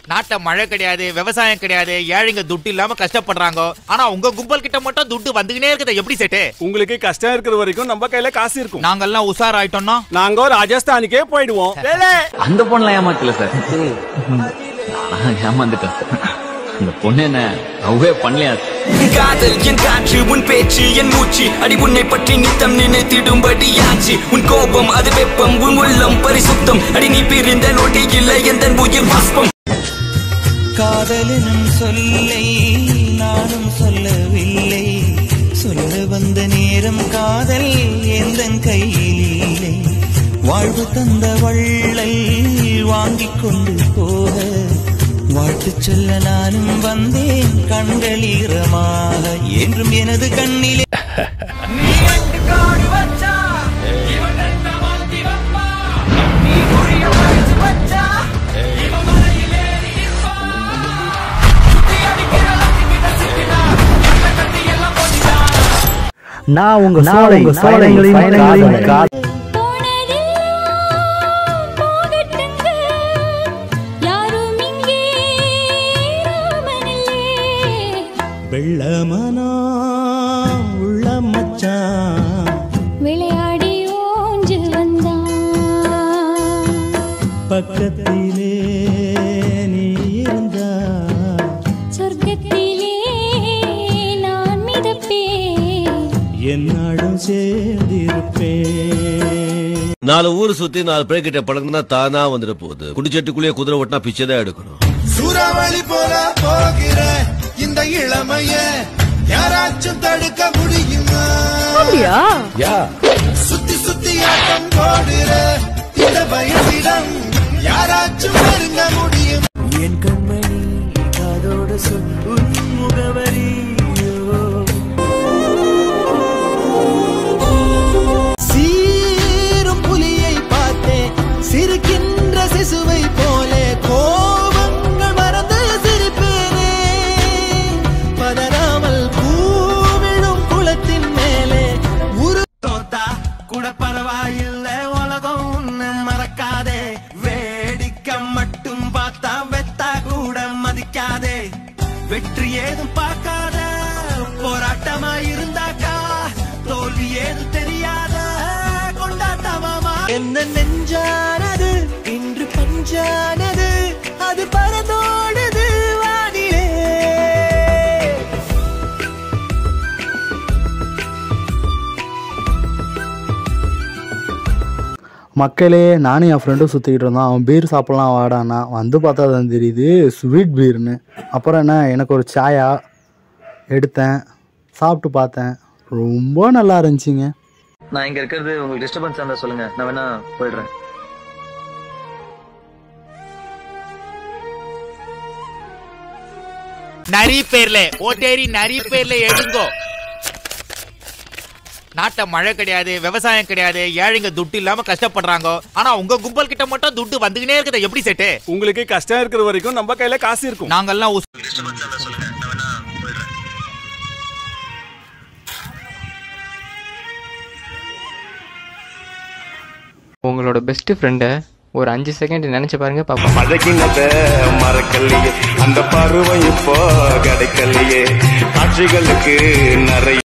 நாட்டுல மழை கிடையாது விவசாயம் கிடையாது ஏழைங்க துட்டு இல்லாம கஷ்டப்படுறாங்க ஆனா உங்க கும்பல் கிட்ட மட்டும் துட்டு வந்துகினே இருக்குது எப்படி செட்டு உங்களுக்கு கஷ்டம் இருக்கிற வரைக்கும் நம்ம கையில காசு இருக்கும் நாங்கெல்லாம் உஷார் ஆயிட்டோம்னா நாங்க ராஜஸ்தானுக்கே போயிடுவோம் அந்த பொண்ணுல ஏமாத்தல சார் நான் ஏமாந்துட்டேன் அந்த பொண்ணு என்ன லவ்வே பண்ணலையா காதல் என் காற்று உன் பேச்சு என் மூச்சு அடி உன்னை பற்றி நித்தம் நினைத்திடும்படியாச்சு உன் கோபம் அது வெப்பம் உன் உள்ளம் பரிசுத்தம் அடி நீ பிரிந்த நொடி இல்லை எந்த உயிர் பாஸ்பம் காதலனும் சொல்லை நானும் சொல்லவில்லை சொல்ல வந்த நேரம் காதல் எந்த கையில் இல்லை வாழ்வு தந்த வள்ளல் வாங்கிக் கொண்டு போக வாழ்த்து சொல்ல நானும் வந்தேன் கண்கள் ஈரமாக என்றும் எனது கண்ணிலே நான் உங்க சோலை சோலைகளின் காதல் வெள்ளமனா உள்ள மச்சான் விளையாடி ஓஞ்சு வந்தான் பக்கத்திலே நீ இருந்தா சொர்க்கத்திலே நான் மிதப்பேன் என்னாடும் சேர்ந்திருப்பேன் நாலு ஊர் சுத்தி நாலு பேர் கிட்ட பழகுனா தானா வந்துட போகுது குடிச்சட்டுக்குள்ளேயே குதிரை ஓட்டினா பிச்சை தான் எடுக்கணும் சூறாவளி போல போகிற இந்த இளமைய யாராச்சும் தடுக்க முடியுமா சுத்தி சுத்தி ஆட்டம் போடுற இந்த வயசிடம் யாராச்சும் நெருங்க முடியும் என் கண்மணி காதோடு சொல் உன் முகவரி சீரும் புலியை பார்த்தேன் சிரிக்கின்ற சிசுவை போல கோபங்கள் மறந்து சிரிப்பேனே பதறாமல் பூவிடும் குளத்தின் மேலே உரு தோத்தா கூட பரவாயில்லை உலகம் உன்னை மறக்காதே வேடிக்கை மட்டும் பார்த்தா வெத்தா கூட மதிக்காதே வெற்றி ஏதும் பார்க்காத போராட்டமா இருந்தாக்கா தோல்வி ஏதும் தெரியாத கொண்டாட்டமா என்ன நெஞ்சானது இன்று பஞ்சானது அது பறந்தோடுது வானிலே மக்களே நானும் என் ஃப்ரெண்டும் சுற்றிக்கிட்டு இருந்தோம் அவன் பீர் சாப்பிடலாம் வாடான்னா வந்து பார்த்தா தான் தெரியுது ஸ்வீட் பீர்னு அப்புறம் என்ன எனக்கு ஒரு சாயா எடுத்தேன் சாப்பிட்டு பார்த்தேன் ரொம்ப நல்லா இருந்துச்சுங்க நான் இங்க இருக்கிறது உங்களுக்கு டிஸ்டர்பன்ஸ் இருந்தா சொல்லுங்க நான் வேணா போயிடுறேன் நரி பேர்ல ஓட்டேரி நரி பேர்ல எடுங்கோ நாட்டுல மழை கிடையாது விவசாயம் கிடையாது ஏழைங்க துட்டு இல்லாம கஷ்டப்படுறாங்க ஆனா உங்க கும்பல் கிட்ட மட்டும் துட்டு வந்துகினே இருக்குது எப்படி செட்டு உங்களுக்கு கஷ்டம் இருக்கிற வரைக்கும் நம்ம கையில காசு இருக்கும் நாங்கெல்லாம் உஸ்- உங்களோட பெஸ்ட் ஃப்ரெண்டை ஒரு அஞ்சு செகண்ட் நினைச்சு பாருங்க பாப்போம் பழகினத மறக்கலையே அந்த பருவம் இப்போ கிடைக்கலையே காட்சிகளுக்கு நிறைய